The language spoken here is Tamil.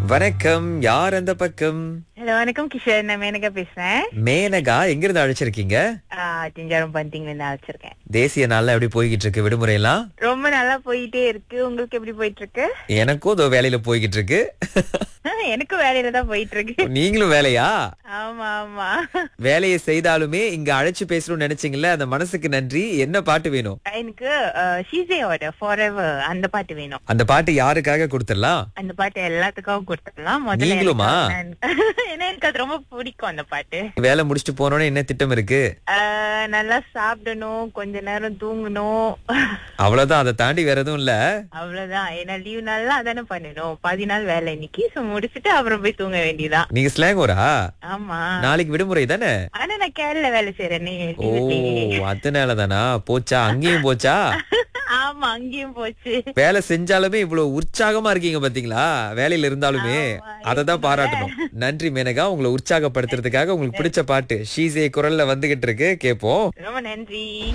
வணக்கம் யார் அந்த பக்கம் ஹலோ வணக்கம் கிஷோர் நான் மேனகா பேசுறேன் மேனகா எங்கிருந்து அழைச்சிருக்கீங்க திஞ்சாரம் பந்திங்ல இருந்து அழைச்சிருக்கேன் தேசிய நாள்ல எப்படி போய்கிட்டு இருக்கு விடுமுறை எல்லாம் ரொம்ப நல்லா போயிட்டே இருக்கு உங்களுக்கு எப்படி போயிட்டு இருக்கு எனக்கும் இதோ வேலையில போய்கிட்டு இருக்கு எனக்கும் வேலையில தான் போயிட்டு இருக்கு நீங்களும் வேலையா ஆமா ஆமா வேலையை செய்தாலுமே இங்க அழைச்சு பேசணும்னு நினைச்சீங்கல்ல அந்த மனசுக்கு நன்றி என்ன பாட்டு வேணும் எனக்கு ஷீசேயோட ஃபார் அந்த பாட்டு வேணும் அந்த பாட்டு யாருக்காக கொடுத்துடலாம் அந்த பாட்டு எல்லாத்துக்கும் கொடுத்துடலாம் முதல்ல நீங்களுமா? எனக்கு- ஏன்னா எனக்கு அது ரொம்ப பிடிக்கும் அந்த பாட்டு வேலை முடிச்சுட்டு போனோன்னு என்ன திட்டம் இருக்கு அஹ், நல்லா சாப்பிடணும் கொஞ்ச நேரம் தூங்கணும் அவ்வளவுதான் அதை தாண்டி வேற எதுவும் இல்ல அவ்வளவுதான் ஏன்னா லீவ் நாள்ல அதானே பண்ணணும் பாதி நாள் வேலை இன்னைக்கு சோ முடிச்சுட்டு அப்புறம் போய் தூங்க வேண்டியதான் நீங்க ஸ்லாங்கோரா ஆமா நாளைக்கு விடுமுறை தானே ஆனா நான் கேரள வேலை செய்யறேனே ஓ அதனாலதானா போச்சா அங்கேயும் போச்சா ஆமா அங்கேயும் போச்சு வேலை செஞ்சாலுமே இவ்வளவு உற்சாகமா இருக்கீங்க பாத்தீங்களா வேலையில இருந்தாலுமே அததான் பாராட்டணும் நன்றி மேனகா உங்களை உற்சாகப்படுத்துறதுக்காக உங்களுக்கு பிடிச்ச பாட்டு ஷீசே குரல்ல வந்துகிட்டு இருக்கு கேப்போம் ரொம்ப நன்றி